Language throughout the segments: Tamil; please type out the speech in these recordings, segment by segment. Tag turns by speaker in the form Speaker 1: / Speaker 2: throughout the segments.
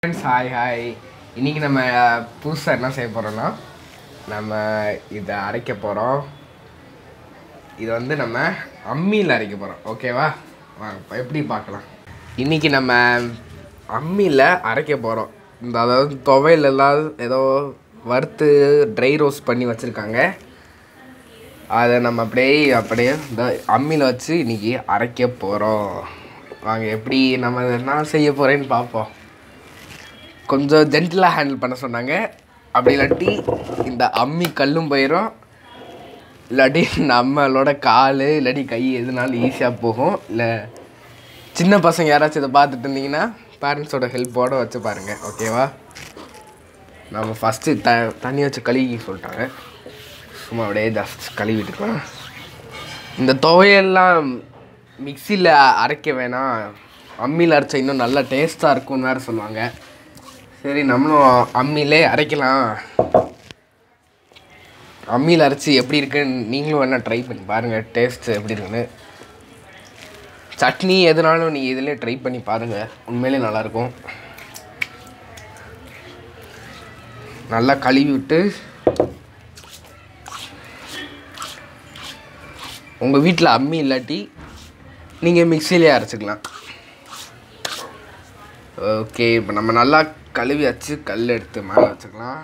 Speaker 1: ஃப்ரெண்ட்ஸ் ஹாய் ஹாய் இன்றைக்கி நம்ம புதுசாக என்ன செய்ய போகிறோன்னா நம்ம இதை அரைக்க போகிறோம் இது வந்து நம்ம அம்மியில் அரைக்க போகிறோம் ஓகேவா வாங்க இப்ப எப்படி பார்க்கலாம் இன்றைக்கி நம்ம அம்மியில் அரைக்க போகிறோம் இந்த அதாவது துவையல் எல்லாம் ஏதோ வறுத்து ட்ரை ரோஸ்ட் பண்ணி வச்சுருக்காங்க அதை நம்ம அப்படியே அப்படியே இந்த அம்மியில் வச்சு இன்றைக்கி அரைக்க போகிறோம் வாங்க எப்படி நம்ம என்ன செய்ய போகிறேன்னு பார்ப்போம் கொஞ்சம் ஜென்டிலாக ஹேண்டில் பண்ண சொன்னாங்க அப்படி இல்லாட்டி இந்த அம்மி கல்லும் போயிடும் இல்லாட்டி நம்மளோட கால் இல்லாட்டி கை எதுனாலும் ஈஸியாக போகும் இல்லை சின்ன பசங்க யாராச்சும் இதை பார்த்துட்டு இருந்தீங்கன்னா பேரண்ட்ஸோட ஹெல்ப்போடு வச்சு பாருங்கள் ஓகேவா நம்ம ஃபஸ்ட்டு த தண்ணி வச்சு கழுவி சொல்லிட்டாங்க சும்மா அப்படியே ஜஸ்ட் கழுவிட்டுக்கலாம் இந்த துவையெல்லாம் மிக்சியில் அரைக்க வேணாம் அம்மியில் அரைச்சா இன்னும் நல்லா டேஸ்ட்டாக இருக்கும்னு வேறு சொல்லுவாங்க சரி நம்மளும் அம்மியிலே அரைக்கலாம் அம்மியில் அரைச்சி எப்படி இருக்குன்னு நீங்களும் வேணால் ட்ரை பண்ணி பாருங்கள் டேஸ்ட் எப்படி இருக்குன்னு சட்னி எதுனாலும் நீங்கள் இதிலே ட்ரை பண்ணி பாருங்கள் உண்மையிலே நல்லாயிருக்கும் நல்லா கழுவி விட்டு உங்கள் வீட்டில் அம்மி இல்லாட்டி நீங்கள் மிக்சிலே அரைச்சிக்கலாம் ஓகே இப்போ நம்ம நல்லா கழுவி வச்சு கல் எடுத்து மேலே வச்சுக்கலாம்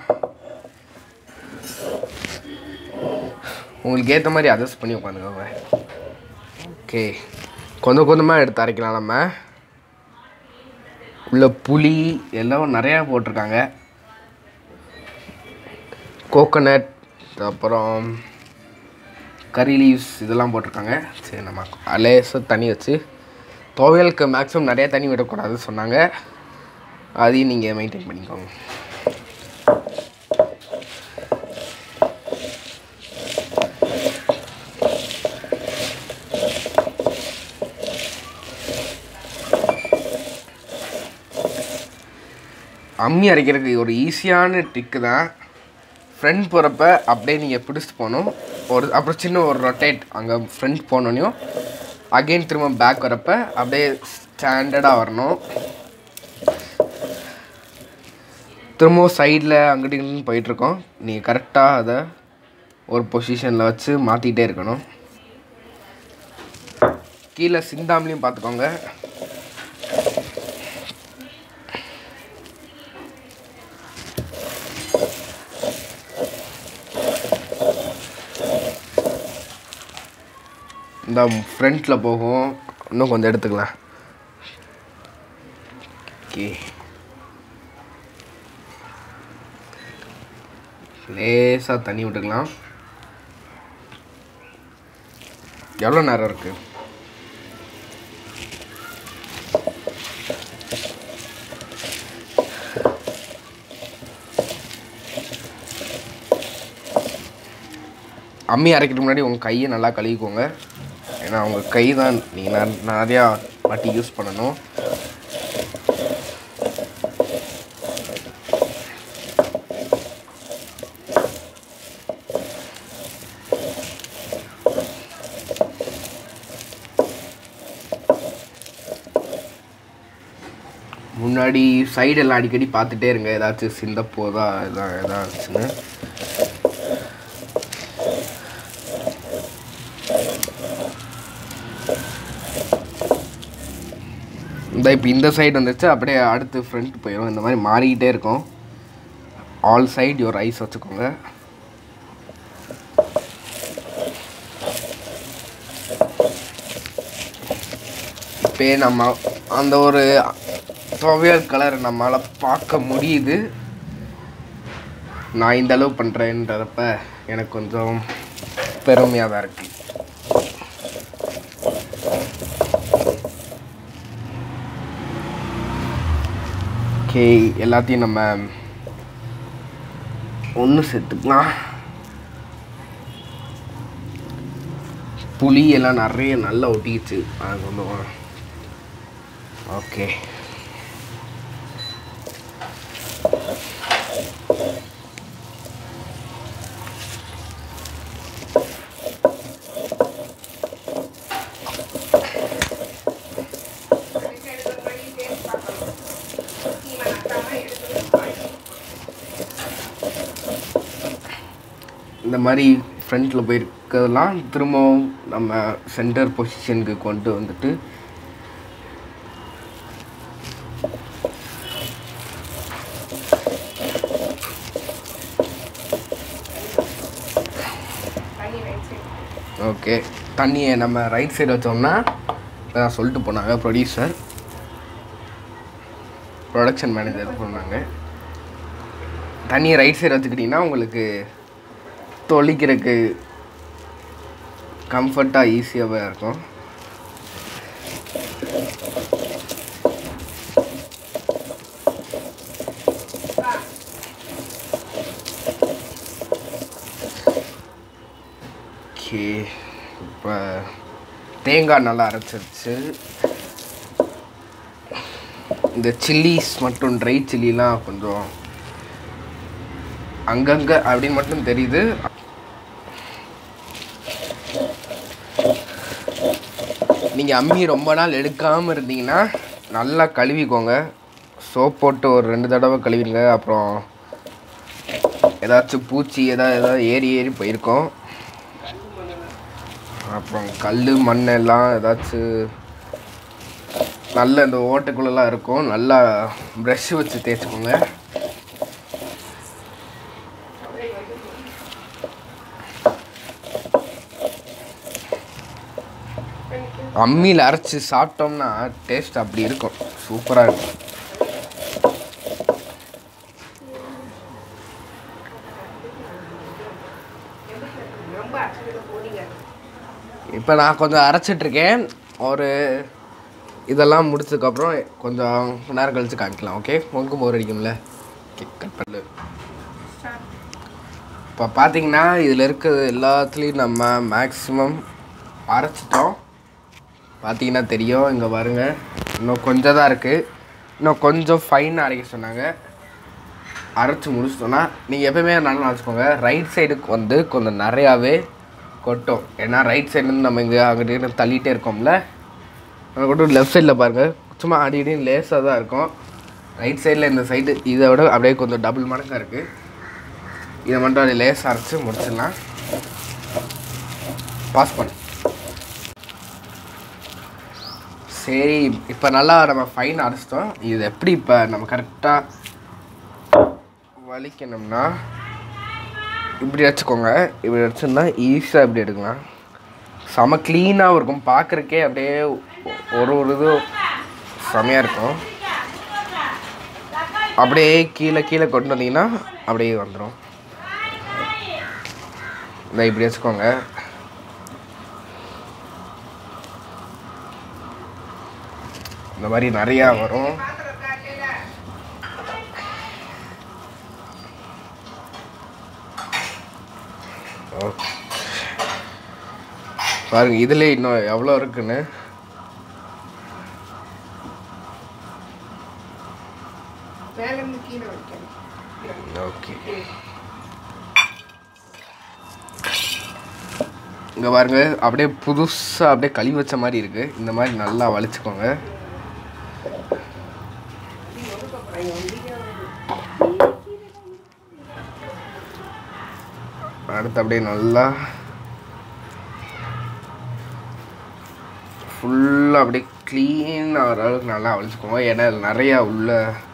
Speaker 1: உங்களுக்கு ஏற்ற மாதிரி அட்ஜஸ்ட் பண்ணி உட்காந்துக்கோங்க ஓகே கொஞ்சம் கொஞ்சமாக எடுத்து அரைக்கலாம் நம்ம உள்ள புளி எல்லாம் நிறையா போட்டிருக்காங்க கோகோனட் அப்புறம் கறி லீவ்ஸ் இதெல்லாம் போட்டிருக்காங்க சரி நம்ம லேசாக தண்ணி வச்சு துவையலுக்கு மேக்ஸிமம் நிறைய தண்ணி விடக்கூடாது சொன்னாங்க அதையும் நீங்கள் மெயின்டைன் பண்ணிக்கோங்க அம்மி அரைக்கிறதுக்கு ஒரு ஈஸியான ட்ரிக்கு தான் ஃப்ரண்ட் போகிறப்ப அப்படியே நீங்கள் பிடிச்சிட்டு போகணும் ஒரு அப்புறம் சின்ன ஒரு ரொட்டேட் அங்கே ஃப்ரண்ட் போனோனையும் அகெயின் திரும்ப பேக் வரப்ப அப்படியே ஸ்டாண்டர்டாக வரணும் திரும்பவும் சைடில் அங்கிட்டு இங்கிட்டு போயிட்டுருக்கோம் நீங்கள் கரெக்டாக அதை ஒரு பொசிஷனில் வச்சு மாற்றிக்கிட்டே இருக்கணும் கீழே சிந்தாமலையும் பார்த்துக்கோங்க இந்த ஃப்ரண்ட்டில் போகும் இன்னும் கொஞ்சம் எடுத்துக்கலாம் ஓகே லேசாக தண்ணி விட்டுக்கலாம் எவ்வளோ நேரம் இருக்குது அம்மி அரைக்கிறதுக்கு முன்னாடி உங்கள் கையை நல்லா கழுவிக்கோங்க ஏன்னா உங்கள் கை தான் நீங்கள் நிறையா வாட்டி யூஸ் பண்ணணும் முன்னாடி சைடெல்லாம் அடிக்கடி பார்த்துட்டே இருங்க ஏதாச்சும் சிந்த போதா எதா ஏதாச்சுன்னு இந்த இப்போ இந்த சைடு வந்துச்சு அப்படியே அடுத்து ஃப்ரண்ட் போயிடும் இந்த மாதிரி மாறிக்கிட்டே இருக்கும் ஆல் சைடு ஒரு ஐஸ் வச்சுக்கோங்க இப்போ நம்ம அந்த ஒரு துவையல் கலர் நம்மளால் பார்க்க முடியுது நான் இந்த அளவு பண்ணுறேன்றப்ப எனக்கு கொஞ்சம் பெருமையாக தான் இருக்குது ஓகே எல்லாத்தையும் நம்ம ஒன்று சேர்த்துக்கலாம் புளி எல்லாம் நிறைய நல்லா ஒட்டிக்கிச்சு அது கொஞ்சம் ஓகே இந்த மாதிரி ஃப்ரண்ட்டில் போயிருக்கிறதெல்லாம் திரும்பவும் நம்ம சென்டர் பொசிஷனுக்கு கொண்டு வந்துட்டு ஓகே தண்ணியை நம்ம ரைட் சைடு வச்சோம்னா இப்பதான் சொல்லிட்டு போனாங்க ப்ரொடியூசர் ப்ரொடக்ஷன் மேனேஜர் சொன்னாங்க தண்ணியை ரைட் சைடு வச்சுக்கிட்டிங்கன்னா உங்களுக்கு தொளிக்கிறதுக்கு கம்ஃபர்ட்டாக ஈஸியாகவே இருக்கும் ஓகே இப்போ தேங்காய் நல்லா அரைச்சிருச்சு இந்த சில்லிஸ் மற்றும் ட்ரை சில்லிலாம் கொஞ்சம் அங்கங்கே அப்படின்னு மட்டும் தெரியுது நீங்கள் அம்மி ரொம்ப நாள் எடுக்காமல் இருந்தீங்கன்னா நல்லா கழுவிக்கோங்க சோப் போட்டு ஒரு ரெண்டு தடவை கழுவிடுங்க அப்புறம் ஏதாச்சும் பூச்சி ஏதாவது ஏதாவது ஏறி ஏறி போயிருக்கோம் அப்புறம் கல் மண் எல்லாம் ஏதாச்சும் நல்ல இந்த ஓட்டைக்குள்ளெல்லாம் இருக்கும் நல்லா ப்ரஷ் வச்சு தேய்ச்சிக்கோங்க அம்மியில் அரைச்சி சாப்பிட்டோம்னா டேஸ்ட் அப்படி இருக்கும் சூப்பராக இருக்கும் இப்போ நான் கொஞ்சம் அரைச்சிட்ருக்கேன் ஒரு இதெல்லாம் முடிச்சதுக்கப்புறம் கொஞ்சம் கொஞ்ச நேரம் கழிச்சு காமிக்கலாம் ஓகே உனக்கும் போர் அடிக்கும்ல ஓகே கட் பண்ணு இப்போ பார்த்தீங்கன்னா இதில் இருக்கிறது எல்லாத்துலேயும் நம்ம மேக்ஸிமம் அரைச்சிட்டோம் பார்த்தீங்கன்னா தெரியும் இங்கே பாருங்க இன்னும் கொஞ்சம் தான் இருக்குது இன்னும் கொஞ்சம் ஃபைனாக அரைக்க சொன்னாங்க அரைச்சி முடிச்சிட்டோன்னா நீங்கள் எப்பயுமே நல்லா வச்சுக்கோங்க ரைட் சைடுக்கு வந்து கொஞ்சம் நிறையாவே கொட்டும் ஏன்னா ரைட் சைட்லேருந்து நம்ம இங்கே அங்கிட்ட தள்ளிட்டே இருக்கோம்ல அது கொட்டும் லெஃப்ட் சைடில் பாருங்கள் சும்மா அடி அடின்னு லேஸாக தான் இருக்கும் ரைட் சைடில் இந்த சைடு இதை விட அப்படியே கொஞ்சம் டபுள் மடங்காக இருக்குது இதை மட்டும் அப்படியே லேஸ் அரைச்சி முடிச்சிடலாம் பாஸ் பண்ணு சரி இப்போ நல்லா நம்ம ஃபைன் அரைச்சிட்டோம் இது எப்படி இப்போ நம்ம கரெக்டாக வலிக்கணும்னா இப்படி வச்சுக்கோங்க இப்படி வச்சுருந்தா ஈஸியாக இப்படி எடுக்கலாம் செம க்ளீனாகவும் இருக்கும் பார்க்குறக்கே அப்படியே ஒரு ஒரு இது செமையாக இருக்கும் அப்படியே கீழே கீழே கொண்டு வந்தீங்கன்னா அப்படியே வந்துடும் இதை இப்படி வச்சுக்கோங்க இந்த மாதிரி நிறையா வரும் ஓகே. பாருங்க இதுல இன்னும் எவ்வளோ இருக்குன்னு
Speaker 2: மேலேருந்து கீழே வைக்கணும்
Speaker 1: ஓகே இங்க பாருங்க அப்படியே புதுசா அப்படியே கழுவி வச்ச மாதிரி இருக்கு இந்த மாதிரி நல்லா வலிச்சுக்கோங்க அடுத்து அப்படியே நல்லா ஃபுல்லாக அப்படியே க்ளீன் ஆகிற அளவுக்கு நல்லா வலிச்சுக்கோங்க ஏன்னா இதுல நிறையா உள்ள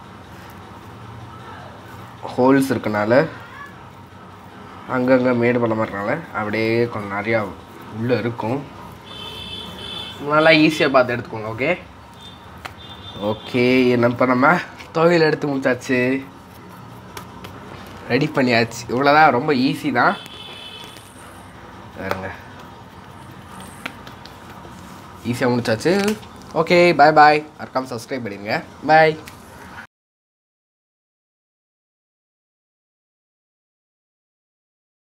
Speaker 1: ஹோல்ஸ் இருக்கனால அங்கங்கே மேடு பண்ண மாட்டனால அப்படியே கொஞ்சம் நிறையா உள்ளே இருக்கும் நல்லா ஈஸியாக பார்த்து எடுத்துக்கோங்க ஓகே ஓகே என்ன இப்போ நம்ம தொழில் எடுத்து முடிச்சாச்சு ரெடி பண்ணியாச்சு இவ்வளோதான் ரொம்ப ஈஸி தான் வேறுங்க ஈஸியாக முடிச்சாச்சு ஓகே பாய் பாய் மறக்காம சப்ஸ்கிரைப் பண்ணிடுங்க பாய்